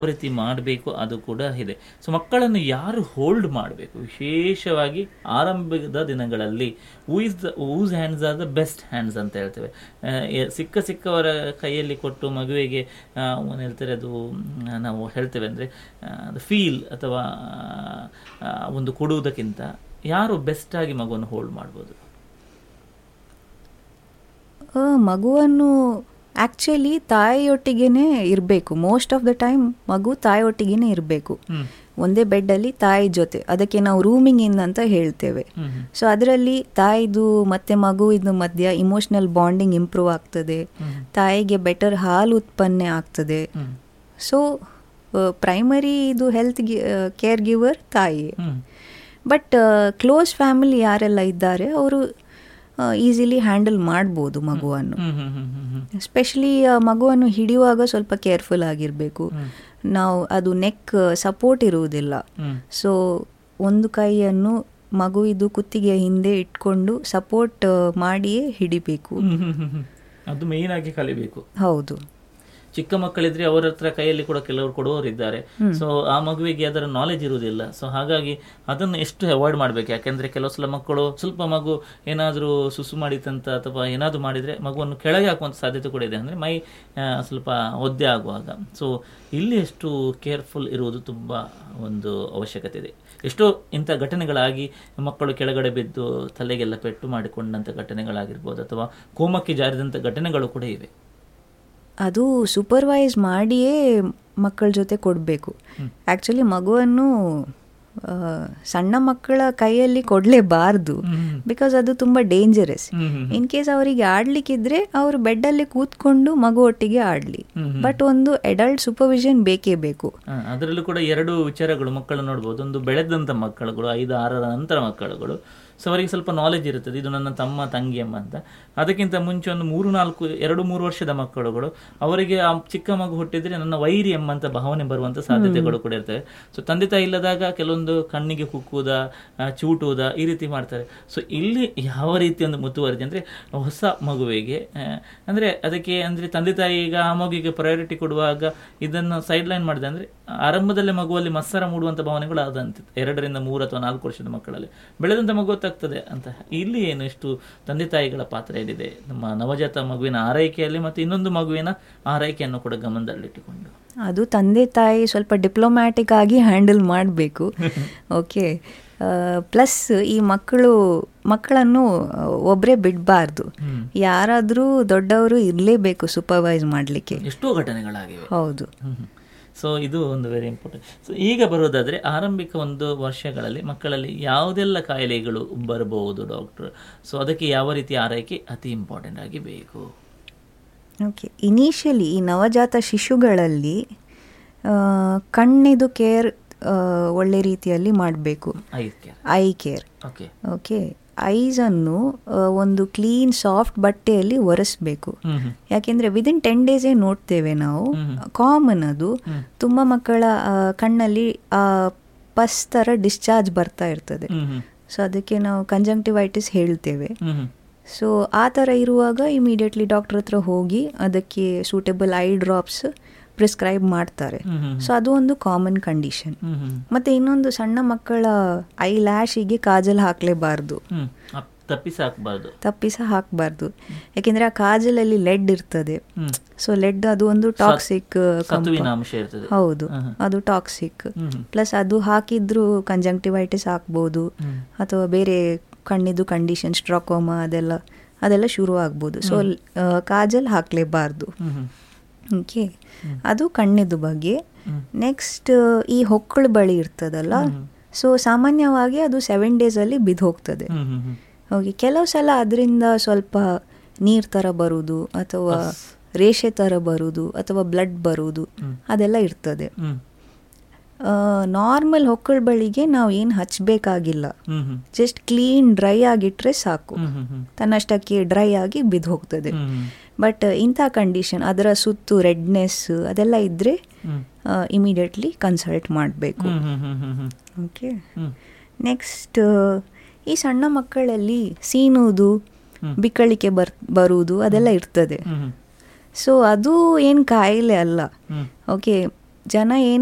ರೀತಿ ಮಾಡಬೇಕು ಅದು ಕೂಡ ಇದೆ ಸೊ ಮಕ್ಕಳನ್ನು ಯಾರು ಹೋಲ್ಡ್ ಮಾಡಬೇಕು ವಿಶೇಷವಾಗಿ ಆರಂಭದ ದಿನಗಳಲ್ಲಿ is the whose hands are the best hands ಅಂತ ಹೇಳ್ತೇವೆ ಆ, ಎ- ಸಿಕ್ಕ ಸಿಕ್ಕವರ ಕೈಯಲ್ಲಿ ಕೊಟ್ಟು ಮಗುವಿಗೆ ಆ, ಏನು ಹೇಳ್ತಾರೆ ಅದು ಮ್, ನಾವು ಹೇಳ್ತೇವೆ ಅಂದರೆ ಅದು ಫೀಲ್ ಅಥವಾ ಆ, ಒಂದು ಕೊಡುವುದಕ್ಕಿಂತ ಯಾರು ಬೆಸ್ಟ್ ಆಗಿ ಮಗುವನ್ನು ಹೋಲ್ಡ್ ಮಾಡ್ಬೋದು ಆ, ಮಗುವನ್ನು ಆ್ಯಕ್ಚುಲಿ ತಾಯಿಯೊಟ್ಟಿಗೇನೆ ಇರಬೇಕು ಮೋಸ್ಟ್ ಆಫ್ ದ ಟೈಮ್ ಮಗು ತಾಯಿಯೊಟ್ಟಿಗೇನೆ ಇರಬೇಕು ಹ್ಮ್. ಒಂದೇ ಬೆಡ್ಡಲ್ಲಿ ತಾಯಿ ಜೊತೆ ಅದಕ್ಕೆ ನಾವು ರೂಮಿಂಗ್ ಇನ್ ಅಂತ ಹೇಳ್ತೇವೆ ಹ್ಮ್ ಹ್ಮ್. ಸೊ ಅದರಲ್ಲಿ ತಾಯಿದು ಮತ್ತೆ ಮಗುವಿನ ಮಧ್ಯ ಇಮೋಷನಲ್ ಬಾಂಡಿಂಗ್ ಇಂಪ್ರೂವ್ ಆಗ್ತದೆ ಹ್ಮ್. ತಾಯಿಗೆ ಬೆಟರ್ ಹಾಲು ಉತ್ಪನ್ನ ಆಗ್ತದೆ ಹ್ಮ್. ಸೊ ಪ್ರೈಮರಿ ಇದು ಹೆಲ್ತ್ ಕೇರ್ ಗಿವರ್ ತಾಯಿ ಹ್ಮ್. ಬಟ್ ಕ್ಲೋಸ್ ಫ್ಯಾಮಿಲಿ ಯಾರೆಲ್ಲ ಇದ್ದಾರೆ ಅವರು ಈಸಿಲಿ ಹ್ಯಾಂಡಲ್ ಮಾಡ್ಬೋದು ಮಗುವನ್ನು ಹ್ಮ್ ಹ್ಮ್ ಹ್ಮ್ ಹ್ಮ್ ಹ್ಮ್. ಸ್ಪೆಷಲಿ ಮಗುವನ್ನು ಹಿಡಿಯುವಾಗ ಸ್ವಲ್ಪ ಕೇರ್ಫುಲ್ ಆಗಿರಬೇಕು ಹ್ಮ್. ನಾವು ಅದು ನೆಕ್ ಸಪೋರ್ಟ್ ಇರುವುದಿಲ್ಲ ಹ್ಮ್. ಸೊ ಒಂದು ಕೈಯನ್ನು ಮಗುವಿದು ಕುತ್ತಿಗೆಯ ಹಿಂದೆ ಇಟ್ಕೊಂಡು ಸಪೋರ್ಟ್ ಮಾಡಿಯೇ ಹಿಡಿಬೇಕು ಹ್ಮ್ ಹ್ಮ್ ಹ್ಮ್ ಹ್ಮ್. ಅದು ಮೇಯ್ನ್ ಆಗಿ ಕಲಿಬೇಕು ಹೌದು ಚಿಕ್ಕ ಮಕ್ಕಳಿದ್ರೆ ಅವರ ಹತ್ರ ಕೈಯಲ್ಲಿ ಕೂಡ ಕೆಲವರು ಕೊಡುವವರು ಇದ್ದಾರೆ ಸೊ ಆ ಮಗುವಿಗೆ ಅದರ ನಾಲೆಜ್ ಇರುವುದಿಲ್ಲ ಸೊ ಹಾಗಾಗಿ ಅದನ್ನು ಎಷ್ಟು ಅವಾಯ್ಡ್ ಮಾಡಬೇಕು ಯಾಕೆಂದ್ರೆ ಕೆಲವು ಸಲ ಮಕ್ಕಳು ಸ್ವಲ್ಪ ಮಗು ಏನಾದರೂ ಸುಸು ಮಾಡಿತಂತ ಅಥವಾ ಏನಾದರೂ ಮಾಡಿದ್ರೆ ಮಗುವನ್ನು ಕೆಳಗೆ ಹಾಕುವಂತ ಸಾಧ್ಯತೆ ಕೂಡ ಇದೆ ಅಂದ್ರೆ ಮೈ ಆ, ಸ್ವಲ್ಪ ಒದ್ದೆ ಆಗುವಾಗ ಸೊ ಇಲ್ಲಿ ಎಷ್ಟು ಕೇರ್ಫುಲ್ ಇರುವುದು ತುಂಬಾ ಒಂದು ಅವಶ್ಯಕತೆ ಇದೆ ಎಷ್ಟೋ ಇಂಥ ಘಟನೆಗಳಾಗಿ ಮಕ್ಕಳು ಕೆಳಗಡೆ ಬಿದ್ದು ತಲೆಗೆಲ್ಲ ಪೆಟ್ಟು ಮಾಡಿಕೊಂಡಂಥ ಘಟನೆಗಳಾಗಿರ್ಬೋದು ಅಥವಾ ಕೋಮಕ್ಕೆ ಜಾರಿದಂಥ ಘಟನೆಗಳು ಕೂಡ ಇವೆ ಅದು ಸೂಪರ್ವೈಸ್ ಮಾಡಿಯೇ ಮಕ್ಕಳ ಜೊತೆ ಕೊಡಬೇಕು ಆ್ಯಕ್ಚುಲಿ ಮಗುವನ್ನು ಆ, ಸಣ್ಣ ಮಕ್ಕಳ ಕೈಯಲ್ಲಿ ಕೊಡಲೇಬಾರ್ದು ಹ್ಮ್. ಬಿಕಾಸ್ ಅದು ತುಂಬ dangerous hmm hmm in case ಅವರಿಗೆ ಆಡ್ಲಿಕ್ಕಿದ್ರೆ ಅವರು ಬೆಡ್ಡಲ್ಲಿ ಕೂತ್ಕೊಂಡು ಮಗು ಒಟ್ಟಿಗೆ ಆಡಲಿ ಹ್ಮ್ ಹ್ಮ್. ಬಟ್ ಒಂದು ಅಡಲ್ಟ್ ಸೂಪರ್ವಿಷನ್ ಬೇಕೇ ಬೇಕು ಆ, ಅದರಲ್ಲೂ ಕೂಡ ಎರಡು ವಿಚಾರಗಳು ಮಕ್ಕಳು ನೋಡ್ಬೋದು ಒಂದು ಬೆಳೆದಂಥ ಮಕ್ಕಳುಗಳು ಐದು ಆರರ ನಂತರ ಮಕ್ಕಳುಗಳು ಸೊ ಅವರಿಗೆ ಸ್ವಲ್ಪ ನಾಲೆಜ್ ಇರುತ್ತದೆ ಇದು ನನ್ನ ತಮ್ಮ ತಂಗಿಯಮ್ಮ ಅಂತ ಅದಕ್ಕಿಂತ ಮುಂಚೆ ಒಂದು ಮೂರು ನಾಲ್ಕು ಎರಡು ಮೂರು ವರ್ಷದ ಮಕ್ಕಳುಗಳು ಅವರಿಗೆ ಆ ಚಿಕ್ಕ ಮಗು ಹುಟ್ಟಿದ್ರೆ ನನ್ನ ವೈರಿ ಎಂಬ ಅಂತ ಭಾವನೆ ಬರುವಂತ ಸಾಧ್ಯತೆಗಳು ಕೂಡ ಇರ್ತವೆ ಸೊ ತಂದೆ ತಾಯಿ ಇಲ್ಲದಾಗ ಕೆಲವೊಂದು ಕಣ್ಣಿಗೆ ಕುಕ್ಕುವುದ ಆ, ಚೂಟುವುದ ಈ ರೀತಿ ಮಾಡ್ತಾರೆ ಸೊ ಇಲ್ಲಿ ಯಾವ ರೀತಿ ಒಂದು ಮುತುವರ್ಜಿ ಅಂದ್ರೆ ಹೊಸ ಮಗುವಿಗೆ ಆ, ಅಂದ್ರೆ ಅದಕ್ಕೆ ಅಂದ್ರೆ ತಂದೆ ತಾಯಿ ಈಗ ಆ ಮಗುವಿಗೆ ಪ್ರಯಾರಿಟಿ ಕೊಡುವಾಗ ಇದನ್ನು ಸೈಡ್ ಲೈನ್ ಮಾಡಿದೆ ಅಂದ್ರೆ ಆರಂಭದಲ್ಲೇ ಮಗುವಲ್ಲಿ ಮತ್ಸರ ಮೂಡುವಂತ ಭಾವನೆಗಳು ಆದಂತೆ ಎರಡರಿಂದ ಮೂರು ಅಥವಾ ನಾಲ್ಕು ವರ್ಷದ ಮಕ್ಕಳಲ್ಲಿ ಬೆಳೆದಂತ ಮಗು ಗೊತ್ತಾಗ್ತದೆ ಅಂತ ಇಲ್ಲಿ ಏನು ಎಷ್ಟು ತಂದೆ ತಾಯಿಗಳ ಪಾತ್ರ ಏನಿದೆ ನಮ್ಮ ನವಜಾತ ಮಗುವಿನ ಆರೈಕೆಯಲ್ಲಿ ಮತ್ತು ಇನ್ನೊಂದು ಮಗುವಿನ ಆರೈಕೆಯನ್ನು ಕೂಡ ಗಮನದಲ್ಲಿಟ್ಟುಕೊಂಡು ಅದು ತಂದೆ ತಾಯಿ ಸ್ವಲ್ಪ ಡಿಪ್ಲೊಮ್ಯಾಟಿಕ್ ಆಗಿ ಹ್ಯಾಂಡಲ್ ಮಾಡಬೇಕು ಓಕೆ ಪ್ಲಸ್ ಈ ಮಕ್ಕಳು ಮಕ್ಕಳನ್ನು ಒಬ್ಬರೇ ಬಿಡಬಾರ್ದು ಹ್ಮ್. ಯಾರಾದರೂ ದೊಡ್ಡವರು ಇರಲೇಬೇಕು ಸೂಪರ್ವೈಸ್ ಮಾಡಲಿಕ್ಕೆ ಎಷ್ಟೋ ಘಟನೆಗಳಾಗಿವೆ ಹೌದು ಸೊ ಇದು ಒಂದು ವೆರಿ ಇಂಪಾರ್ಟೆಂಟ್ ಸೊ ಈಗ ಬರೋದಾದ್ರೆ ಆರಂಭಿಕ ಒಂದು ವರ್ಷಗಳಲ್ಲಿ ಮಕ್ಕಳಲ್ಲಿ ಯಾವುದೆಲ್ಲ ಕಾಯಿಲೆಗಳು ಬರಬಹುದು ಡಾಕ್ಟರ್ ಸೊ ಅದಕ್ಕೆ ಯಾವ ರೀತಿ ಆರೈಕೆ ಅತಿ ಇಂಪಾರ್ಟೆಂಟ್ ಆಗಿ ಬೇಕು ಓಕೆ ಇನಿಷಿಯಲಿ ಈ ನವಜಾತ ಶಿಶುಗಳಲ್ಲಿ ಆ, ಕಣ್ಣಿದು ಕೇರ್ ಒಳ್ಳೆ ರೀತಿಯಲ್ಲಿ ಮಾಡಬೇಕು eye care eye care okay okay ಐಸನ್ನು ಒಂದು ಕ್ಲೀನ್ ಸಾಫ್ಟ್ ಬಟ್ಟೆಯಲ್ಲಿ ಒರೆಸ್ಬೇಕು ಹ್ಮ್ ಹ್ಮ್ ಯಾಕೆಂದ್ರೆ ವಿದಿನ್ ಟೆನ್ ಡೇಸೇ ನೋಡ್ತೇವೆ ನಾವು ಕಾಮನ್ ಅದು ತುಂಬ ಮಕ್ಕಳ ಆ, ಕಣ್ಣಲ್ಲಿ ಆ ಪಸ್ ಥರ ಡಿಸ್ಚಾರ್ಜ್ ಬರ್ತಾ ಇರ್ತದೆ ಹ್ಮ್ ಹ್ಮ್ ಸೊ ಅದಕ್ಕೆ ನಾವು ಕಂಜಂಕ್ಟಿವೈಟಿಸ್ ಹೇಳ್ತೇವೆ ಹ್ಮ್ ಹ್ಮ್ ಸೊ ಆ ಥರ ಇರುವಾಗ ಇಮಿಡಿಯೇಟ್ಲಿ ಡಾಕ್ಟರ್ ಹತ್ರ ಹೋಗಿ ಅದಕ್ಕೆ ಸೂಟೇಬಲ್ ಐ ಡ್ರಾಪ್ಸ್ ಪ್ರಿಸ್ಕ್ರೈಬ್ ಮಾಡ್ತಾರೆ ಹ್ಮ್ ಹ್ಮ್ ಸೊ ಅದು ಒಂದು ಕಾಮನ್ ಕಂಡೀಷನ್ ಹ್ಮ್ ಹ್ಮ್ ಮತ್ತೆ ಇನ್ನೊಂದು ಸಣ್ಣ ಮಕ್ಕಳ ಐ ಲ್ಯಾಶಿಗೆ ಕಾಜಲ್ ಹಾಕಲೇಬಾರ್ದು ಹ್ಮ್ ಅಪ್- ತಪ್ಪಿಸಿ ಹಾಕ್ಬಾರ್ದು ತಪ್ಪಿಸ ಹಾಕಬಾರ್ದು ಯಾಕೆಂದ್ರೆ ಆ ಕಾಜಲಲ್ಲಿ ಲೆಡ್ ಇರ್ತದೆ ಹ್ಮ್ ಸೊ ಲೆಡ್ ಅದು ಒಂದು ಟಾಕ್ಸಿಕ್ ಸತುವಿನ ಅಂಶ ಇರ್ತದೆ ಹೌದು ಹ್ಮ್ ಹ್ಮ್. ಅದು ಟಾಕ್ಸಿಕ್ ಹ್ಮ್ ಹ್ಮ್. ಪ್ಲಸ್ ಅದು ಹಾಕಿದ್ರು ಕಂಜಂಕ್ಟಿವೈಟಿಸ್ ಹಾಕ್ಬೋದು ಹ್ಮ್. ಅಥವಾ ಬೇರೆ ಕಣ್ಣಿದು ಕಂಡೀಷನ್ ಸ್ಟ್ರಾಕೋಮಾ ಅದೆಲ್ಲ ಅದೆಲ್ಲ ಶುರು ಆಗ್ಬೋದು ಸೊ ಕಾಜಲ್ ಹಾಕಲೇಬಾರ್ದು ಹ್ಮ್ ಹ್ಮ್. ಓಕೆ ಅದು ಕಣ್ಣಿದ್ದು ಬಗ್ಗೆ ಹ್ಮ್. ನೆಕ್ಸ್ಟ್ ಈ ಹೊಕ್ಕಳು ಬಳಿ ಇರ್ತದಲ್ಲ ಸೊ ಸಾಮಾನ್ಯವಾಗಿ ಅದು ಸೆವೆನ್ ಡೇಸಲ್ಲಿ ಬಿದ್ದು ಹೋಗ್ತದೆ ಹ್ಮ್ ಹ್ಮ್ ಹ್ಮ್. ಓಕೆ ಕೆಲವು ಸಲ ಅದರಿಂದ ಸ್ವಲ್ಪ ನೀರ್ ಥರ ಬರುವುದು ಅಥವಾ ರೇಷೆ ಥರ ಬರುವುದು ಅಥವಾ ಬ್ಲಡ್ ಬರುವುದು ಅದೆಲ್ಲ ಇರ್ತದೆ ಹ್ಮ್ ನಾರ್ಮಲ್ ಹೊಕ್ಕಳ ಬಳಿಗೆ ನಾವು ಏನು ಹಚ್ಚಬೇಕಾಗಿಲ್ಲ hmm hmm. Just clean dry ಆಗಿಟ್ರೆ ಸಾಕು ಹ್ಮ್ ಹ್ಮ್ ಹ್ಮ್. ತನ್ನಷ್ಟಕ್ಕೆ ಡ್ರೈ ಆಗಿ ಬಿದ್ದು ಹೋಗ್ತದೆ ಹ್ಮ್ ಹ್ಮ್. ಬಟ್ ಇಂಥ ಕಂಡೀಷನ್ ಅದರ ಸುತ್ತು ರೆಡ್ನೆಸ್ ಅದೆಲ್ಲ ಇದ್ದರೆ ಹ್ಮ್. ಇಮಿಡಿಯೇಟ್ಲಿ ಕನ್ಸಲ್ಟ್ ಮಾಡಬೇಕು ಹ್ಮ್ ಹ್ಮ್ ಹ್ಮ್ ಹ್ಮ್ ಹ್ಮ್. ಓಕೆ ಹ್ಮ್. ನೆಕ್ಸ್ಟ್ ಈ ಸಣ್ಣ ಮಕ್ಕಳಲ್ಲಿ ಸೀನುವುದು ಬಿಕ್ಕಳಿಕೆ ಬರ್ ಬರುವುದು ಅದೆಲ್ಲ ಇರ್ತದೆ ಹ್ಮ್ ಹ್ಮ್. ಸೊ ಅದು ಏನು ಕಾಯಿಲೆ ಅಲ್ಲ ಹ್ಮ್. ಓಕೆ ಜನ ಏನು